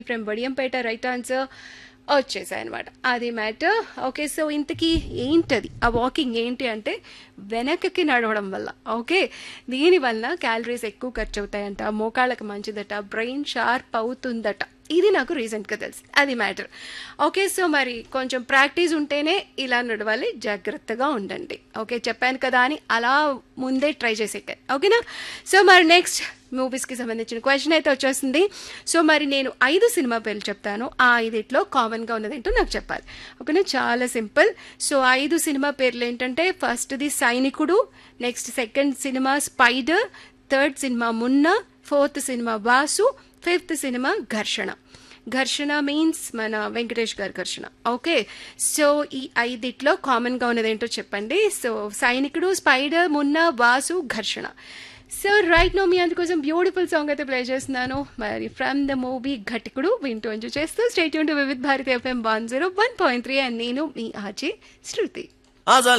from Vadiyampeta right answer వచ్చేసాయి అనమాట అది మ్యాటర్ ఓకే సో ఇంతకీ ఏంటది ఆ వాకింగ్ ఏంటి అంటే వెనకకి నడవడం వల్ల ఓకే దీనివల్ల క్యాలరీస్ ఎక్కువ ఖర్చు అవుతాయంట మోకాళ్ళకి మంచిదట బ్రెయిన్ షార్ప్ అవుతుందట ఇది నాకు రీసెంట్గా తెలుసు అది మ్యాటర్ ఓకే సో మరి కొంచెం ప్రాక్టీస్ ఉంటేనే ఇలా నడవాలి జాగ్రత్తగా ఉండండి ఓకే చెప్పాను కదా అని అలా ముందే ట్రై చేసేట ఓకేనా సో మరి నెక్స్ట్ మూవీస్కి సంబంధించిన క్వశ్చన్ అయితే వచ్చేస్తుంది సో మరి నేను ఐదు సినిమా పేర్లు చెప్తాను ఆ ఐదిట్లో కామన్గా ఉన్నదేంటో నాకు చెప్పాలి ఓకేనా చాలా సింపుల్ సో ఐదు సినిమా పేర్లు ఏంటంటే ఫస్ట్ది Sainikudu next second cinema Spider third cinema Munna fourth cinema Vasu fifth cinema Gharshana Gharshana means మన వెంకటేష్ గారి ఘర్షణ ఓకే సో ఈ ఐదిట్లో కామన్గా ఉన్నదేంటో చెప్పండి సో సైనికుడు స్పైడర్ మున్న వాసు ఘర్షణ సో రైట్ నో మీ అందుకోసం బ్యూటిఫుల్ సాంగ్ అయితే ప్లే చేస్తున్నాను మరి ఫ్రమ్ ద మూవీ ఘటికుడు వింటూ ఎంజాయ్ చేస్తూ state to Vividh Bharati FM one zero one point three and నేను మీ ఆజీ శృతి ఆజాలి